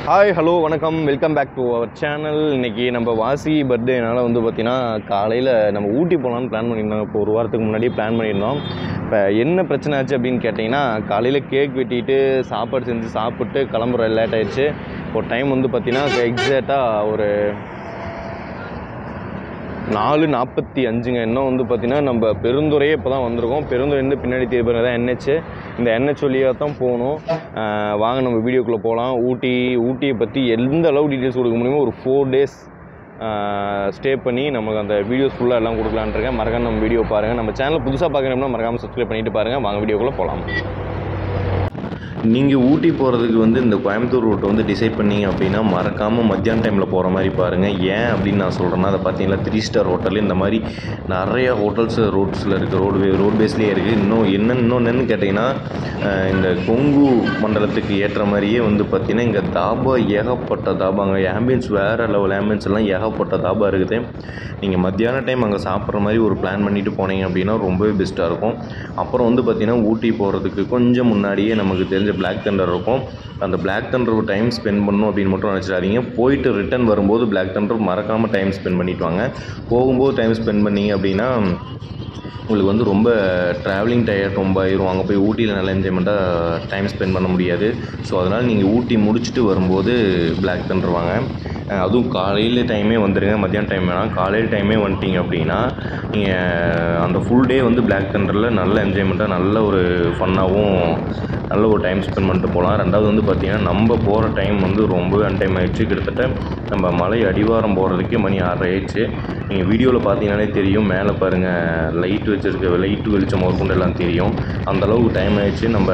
hi hello வணக்கம் welcome back to our channel இன்னைக்கு நம்ம வாசி பர்த்டேனால வந்து பார்த்தீங்கன்னா காலையில் நம்ம ஊட்டி போகலான்னு பிளான் பண்ணியிருந்தோம் இப்போ ஒரு வாரத்துக்கு முன்னாடியே பிளான் பண்ணியிருந்தோம் இப்போ என்ன பிரச்சனை ஆச்சு அப்படின்னு கேட்டிங்கன்னா காலையில் கேக் வெட்டிட்டு சாப்பாடு செஞ்சு சாப்பிட்டு கிளம்புற லேட் ஆயிடுச்சு ஒரு டைம் வந்து பார்த்தீங்கன்னா எக்ஸாக்டாக ஒரு நாலு நாற்பத்தி அஞ்சுங்க இன்னும் வந்து பார்த்தீங்கன்னா நம்ம பெருந்துறையே இப்போ தான் வந்திருக்கோம் பெருந்துறையிலேருந்து பின்னாடி திருப்பி தான் என்ஹெச் இந்த என்ஹெச் வழியாக தான் போகணும் ஆஹ் வாங்க நம்ம வீடியோக்குள்ளே போகலாம் ஊட்டி ஊட்டியை பற்றி எந்த அளவு டீட்டெயில்ஸ் கொடுக்க முடியுமோ ஒரு ஃபோர் டேஸ் ஸ்டே பண்ணி நமக்கு அந்த வீடியோஸ் ஃபுல்லாக எல்லாம் கொடுக்கலான்னு இருக்கேன் மறக்காம நம்ம வீடியோ பாருங்கள் நம்ம சேனல் புதுசாக பார்க்குறோம்னா மறக்காமல் சப்ஸ்கிரைப் பண்ணிட்டு பாருங்கள் வாங்க வீடியோக்குள்ளே போகலாம் நீங்கள் ஊட்டி போகிறதுக்கு வந்து இந்த கோயம்புத்தூர் ரூட்டை வந்து டிசைட் பண்ணீங்க அப்படின்னா மறக்காமல் மத்தியான டைமில் போகிற மாதிரி பாருங்கள் ஏன் அப்படின்னு நான் சொல்கிறேன்னா அதை பார்த்தீங்கன்னா த்ரீ ஸ்டார் ஹோட்டல் இந்த மாதிரி நிறைய ஹோட்டல்ஸ் ரோட்ஸில் இருக்குது ரோடு ரோட் பேஸ்லேயே இருக்குது இன்னும் என்ன இன்னொன்று கேட்டிங்கன்னா அஹ் இந்த கொங்கு மண்டலத்துக்கு ஏற்ற மாதிரியே வந்து பார்த்தீங்கன்னா இங்கே தாபா ஏகப்பட்ட தாபாங்க ஆம்பியன்ஸ் வேறு லெவல் ஆம்பியன்ஸ் எல்லாம் ஏகப்பட்ட தாபா இருக்குது நீங்கள் மத்தியான டைம் அங்கே சாப்பிட்ற மாதிரி ஒரு பிளான் பண்ணிட்டு போனீங்க அப்படின்னா ரொம்பவே பெஸ்ட்டாக இருக்கும் அப்புறம் வந்து பார்த்தீங்கன்னா ஊட்டி போகிறதுக்கு கொஞ்சம் முன்னாடியே நமக்கு தெரிஞ்ச பிளாக் தண்டர் இருக்கும் அந்த பிளாக் தண்டர் டைம் ஸ்பெண்ட் பண்ணணும் அப்படின்னு மட்டும் நினச்சிடாதீங்க போயிட்டு ரிட்டர்ன் வரும்போது பிளாக் தண்டர் மறக்காமல் டைம் ஸ்பெண்ட் பண்ணிட்டு வாங்க போகும்போது டைம் ஸ்பெண்ட் பண்ணீங்க அப்படின்னா உங்களுக்கு வந்து ரொம்ப ட்ராவலிங் டயர்ட் ரொம்ப ஆயிரும் அங்கே போய் ஊட்டியில் நல்லா என்ஜாய்மெண்ட்டாக டைம் ஸ்பெண்ட் பண்ண முடியாது ஸோ அதனால் நீங்கள் ஊட்டி முடிச்சுட்டு வரும்போது பிளாக் தண்டர் வாங்க அஹ் அதுவும் காலையில் டைமே வந்துடுங்க மத்தியான டைம் வேணாம் காலையில் டைமே வந்துட்டீங்க அப்படின்னா நீங்கள் அந்த ஃபுல் டே வந்து பிளாக் தண்டரில் நல்ல என்ஜாய்மெண்ட்டாக நல்ல ஒரு ஃபன்னாகவும் நல்ல ஒரு டைம் ஸ்பெண்ட் பண்ணிட்டு போகலாம் ரெண்டாவது வந்து பார்த்திங்கன்னா நம்ம போகிற டைம் வந்து ரொம்பவே அன்டைம் ஆயிடுச்சு கிட்டத்தட்ட நம்ம மலை அடிவாரம் போகிறதுக்கே மணி ஆறரை ஆயிடுச்சு நீங்கள் வீடியோவில் பார்த்தீங்கன்னாலே தெரியும் மேலே பாருங்கள் லைட் வச்சுருக்க லைட்டு வெளிச்சம் முதற்கொண்டு எல்லாம் தெரியும் அந்தளவுக்கு டைம் ஆயிடுச்சு நம்ம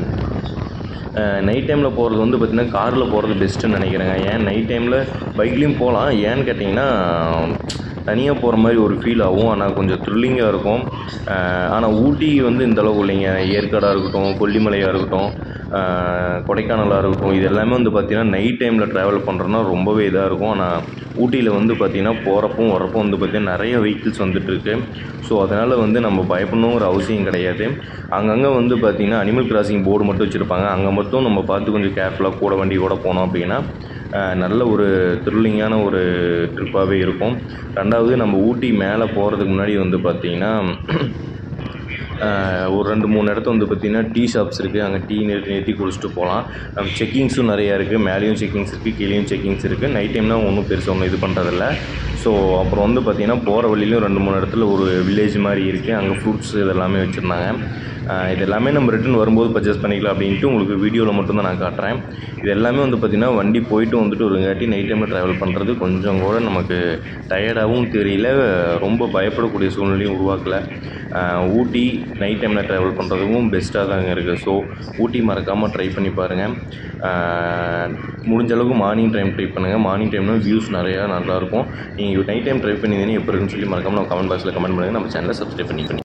நைட் டைமில் போகிறது வந்து பார்த்திங்கன்னா காரில் போகிறது பெஸ்ட்டுன்னு நினைக்கிறேங்க ஏன் நைட் டைமில் பைக்லேயும் போகலாம் ஏன்னு கேட்டிங்கன்னா தனியாக போகிற மாதிரி ஒரு ஃபீல் ஆகும் ஆனால் கொஞ்சம் த்ரில்லிங்காக இருக்கும் ஆனால் ஊட்டி வந்து இந்த அளவுக்கு இல்லைங்க ஏற்காடாக இருக்கட்டும் கொல்லிமலையாக இருக்கட்டும் ஆஹ் கொடைக்கானலாக இருக்கட்டும் இது எல்லாமே வந்து பார்த்திங்கன்னா நைட் டைமில் ட்ராவல் பண்ணுறோன்னா ரொம்பவே இதாக இருக்கும் ஆனால் ஊட்டியில் வந்து பார்த்திங்கன்னா போகிறப்பவும் வரப்போ வந்து பார்த்திங்கன்னா நிறைய வெஹிக்கிள்ஸ் வந்துட்டுருக்கு ஸோ அதனால் வந்து நம்ம பயப்படணுங்கிற அவசியம் கிடையாது அங்கங்கே வந்து பார்த்திங்கன்னா அனிமல் கிராசிங் போர்டு மட்டும் வச்சுருப்பாங்க அங்கே மட்டும் நம்ம பார்த்து கொஞ்சம் கேர்ஃபுல்லாக கூட வண்டி கூட போனோம் அப்படின்னா ஆஹ் நல்ல ஒரு த்ரில்லிங்கான ஒரு ட்ரிப்பாகவே இருக்கும் ரெண்டாவது நம்ம ஊட்டி மேலே போகிறதுக்கு முன்னாடி வந்து பார்த்திங்கன்னா ஆஹ் ஒரு ரெண்டு மூணு இடத்த வந்து பார்த்திங்கன்னா டீ ஷாப்ஸ் இருக்குது அங்கே டீ நிறுத்தி நிறுத்தி குடிச்சிட்டு போகலாம் செக்கிங்ஸும் நிறையா இருக்குது மேலேயும் செக்கிங்ஸ் இருக்குது கீழேயும் செக்கிங்ஸ் இருக்குது நைட் டைம்னா ஒன்றும் பெருசாக ஒன்றும் இது பண்ணுறதில்ல ஸோ அப்புறம் வந்து பார்த்திங்கன்னா போகிற வழியிலும் ரெண்டு மூணு இடத்துல ஒரு வில்லேஜ் மாதிரி இருக்குது அங்கே ஃப்ரூட்ஸ் இதெல்லாமே வச்சுருந்தாங்க ஆஹ் இது எல்லாமே நம்ம ரிட்டன் வரும்போது பர்ச்சேஸ் பண்ணிக்கலாம் அப்படின்ட்டு உங்களுக்கு வீடியோவில் மட்டும்தான் நான் காட்டுறேன் இது எல்லாமே வந்து பார்த்திங்கன்னா வண்டி போயிட்டு வந்துட்டு ஒருங்காட்டி நைட் டைமில் ட்ராவல் பண்ணுறது கொஞ்சம் கூட நமக்கு டயர்டாகவும் தெரியல ரொம்ப பயப்படக்கூடிய சூழ்நிலையும் உருவாக்கலை ஆஹ் ஊட்டி நைட் டைமில் ட்ராவல் பண்ணுறதுக்கும் பெஸ்ட்டாக தாங்க இருக்குது ஸோ ஊட்டி மறக்காமல் ட்ரை பண்ணி பாருங்கள் ஆஹ் முடிஞ்ச அளவுக்கு மார்னிங் டைம் ட்ரை பண்ணுங்கள் மார்னிங் டைம்னா வியூஸ் நிறையா நல்லாயிருக்கும் நீங்கள் நைட் டைம் ட்ரை பண்ணியிருந்தீங்கன்னா எப்படி இருக்குன்னு சொல்லி மறக்காமல் நம்ம கமெண்ட் பாக்ஸில் கமெண்ட் பண்ணுங்கள் நம்ம சேனலை சப்ஸ்கிரைப் பண்ணி பண்ணி